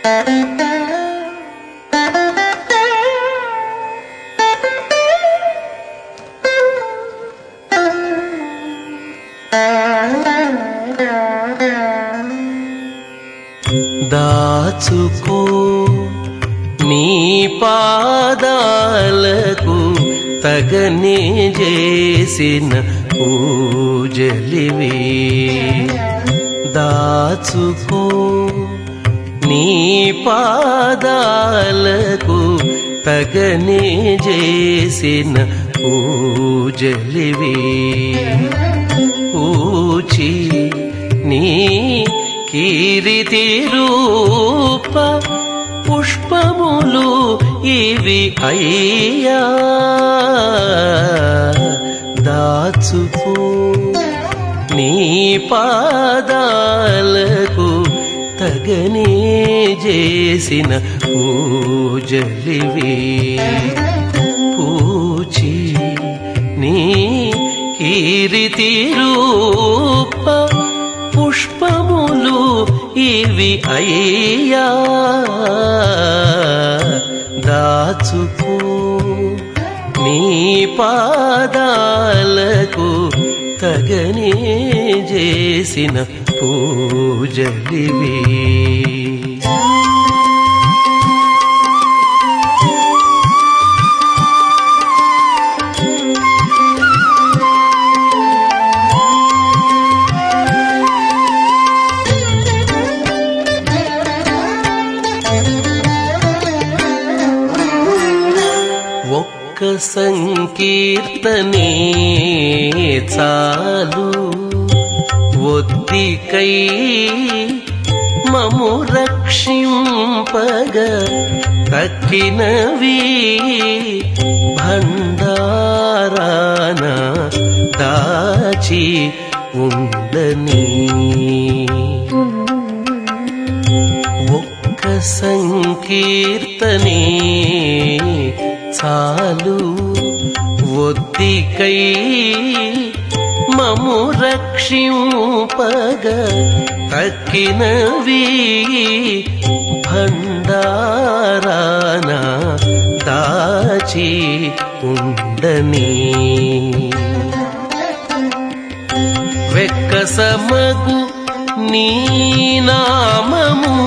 దాచుకో నీ పాదాలకు తగనే చేసిన పూజలివి దాచుకో నీ పాదాలకు తగనే చేసిన పూజలివి పూచి నీ కీరితి రూప పుష్పములు ఇవి అయ్యా దాచుకో నీ పాదాలకు తగనే చేసిన పూజలివి పూచి నీ కీరితి రూప పుష్పములు ఇవి అయ్యా దాచుకో నీ పాదాలకు తగనే చేసిన పూజలివి ఒక్క సంకీర్తనే చాలు ఒద్దికై మము రక్షింపగ తక్కినవి భండారాన దాచి ఉండని ఒక్క సంకీర్తనే చాలు ఒద్దికై మము రక్షింపగ తక్కినవి భండారాన దాచి ఉండని వెక్కసమగు నీ నామము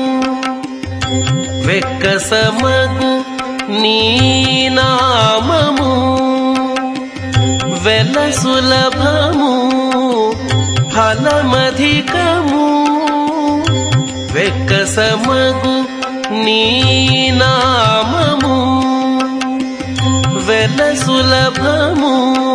వెక్కసమగు నీ నామము వెల సులభము ఫలమధికము వెక్కసమగు నీ నామము వెల సులభము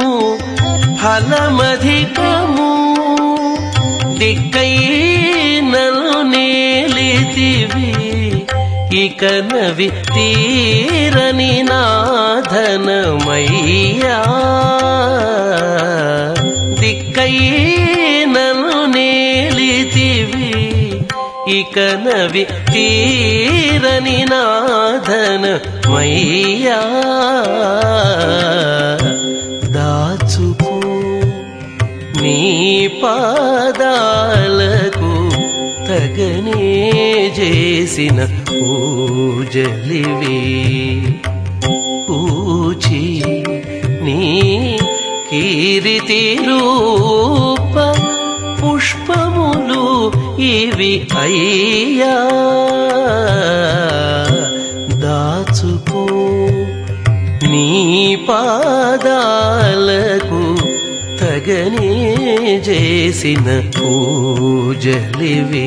ఫలమధికము దిక్కై నలు నేలితివి ఇక నవి తీరని నాధనమయ్యా దిక్కై నలు నేలితివి ఇక నవి తీరని నాధనమయ్యా దాచుకో నీ పాదాలకు తగనే చేసిన పూజలివి పూచి నీ కీరితి రూప పుష్పములు ఇవి అయ్యా దాచుకో నీ పాదాలకు తగనే చేసిన పూజలివి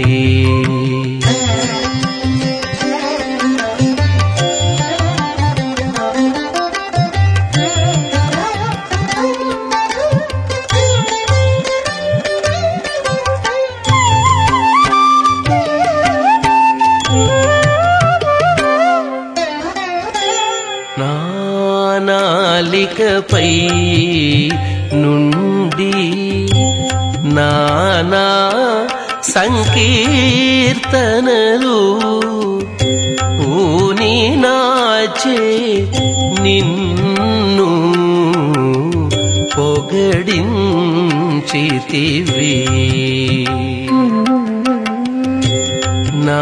నాలికపై నుండి నానా సంకీర్తనలు ఊని నాచే నిన్ను పొగడించితివి నా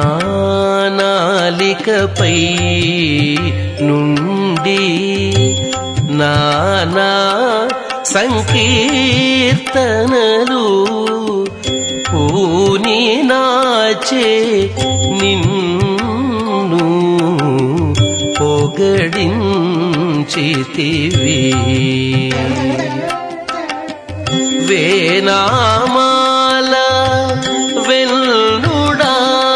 నాలికపై నుండి నానా సంకీర్తనలు పూని నాచే నిన్ను పొగడించితివి వేనామాల వెల్లుడా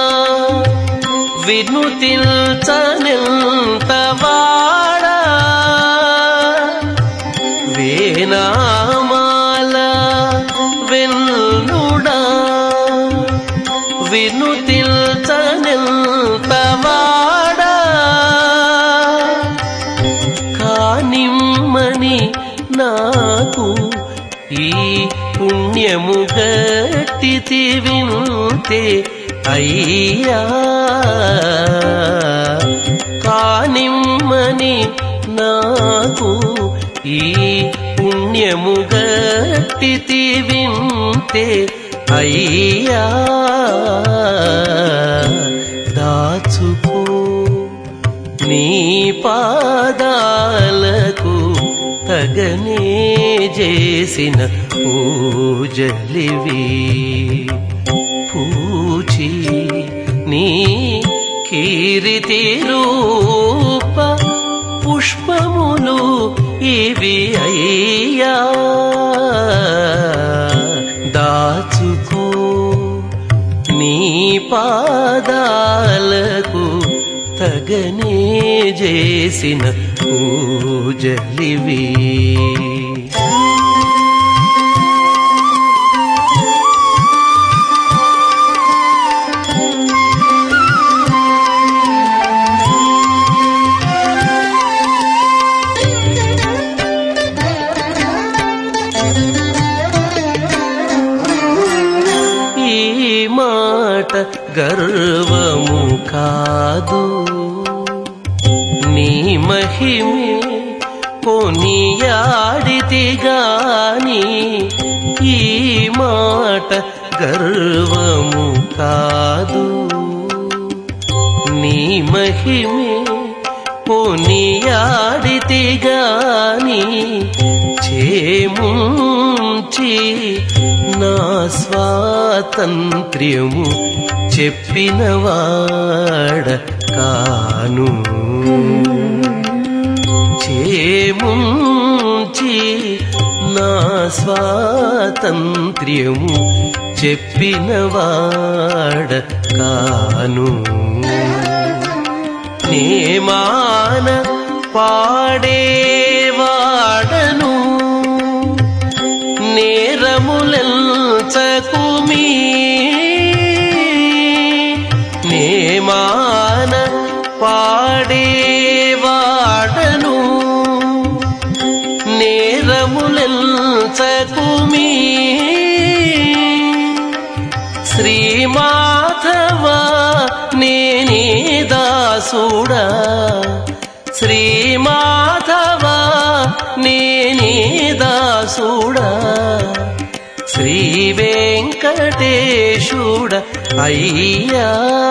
వినుతిల్చనెంత వాడా వేనామాల వెల్లుడా వినుతిల్చనెంత వాడా కానిమ్మని నాకు ఈ పుణ్యము గట్టితి వినుతే అయ్యా కానిమ్మని నాకు ఈ పుణ్యము గట్టితి వింతే అయ్యా దాచుకో నీ పాదాలకు తగనే చేసిన పూజలివి పూచి నీ కీరితి రూప పుష్పములు ఇవి అయ్యా దాచుకో నీ పాదాలకు తగనే చేసిన పూజలివి ఈ మాట గర్వము కాదు నీ మహిమే కొనియాడితి గాని ఈ మాట గర్వము కాదు నీ మహిమే కొనియాడితి గాని చేముంచి నా స్వాతంత్ర్యము చెప్పినవాడ కాను చేముంచి నా స్వాతంత్ర్యము చెప్పినవాడ కాను నేమాన పాడేవాడను నేరములంచకుమీ నేమాన పాడేవాడను నేరములంచకుమీ శ్రీమాధవ నేనే దాసుడా శ్రీమాధవ నేనే దాసుడా శ్రీ వెంకటేశుడ అయ్యా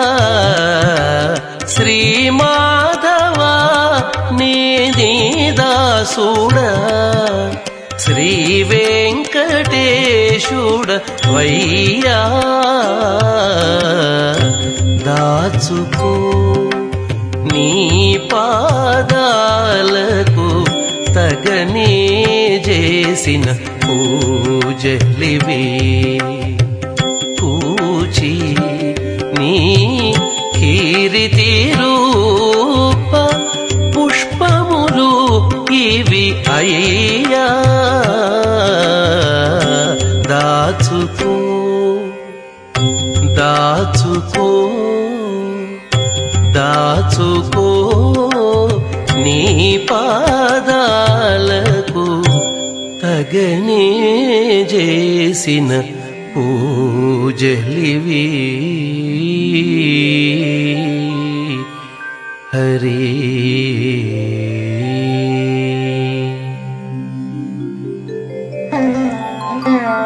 శ్రీమాధవ నేనే దాసుడా శ్రీ వెంకటేశుడ వయ్యా దాచుకో నీ పాదాలకు తగనే చేసిన పూజలివి పూచి నీ కీరితి రూప పుష్పములు ఇవి అయ్యా దాచుకో దాచుకో దాచుకో నీ పాదాలకు తగనే చేసిన పూజలివి హరి Thank you.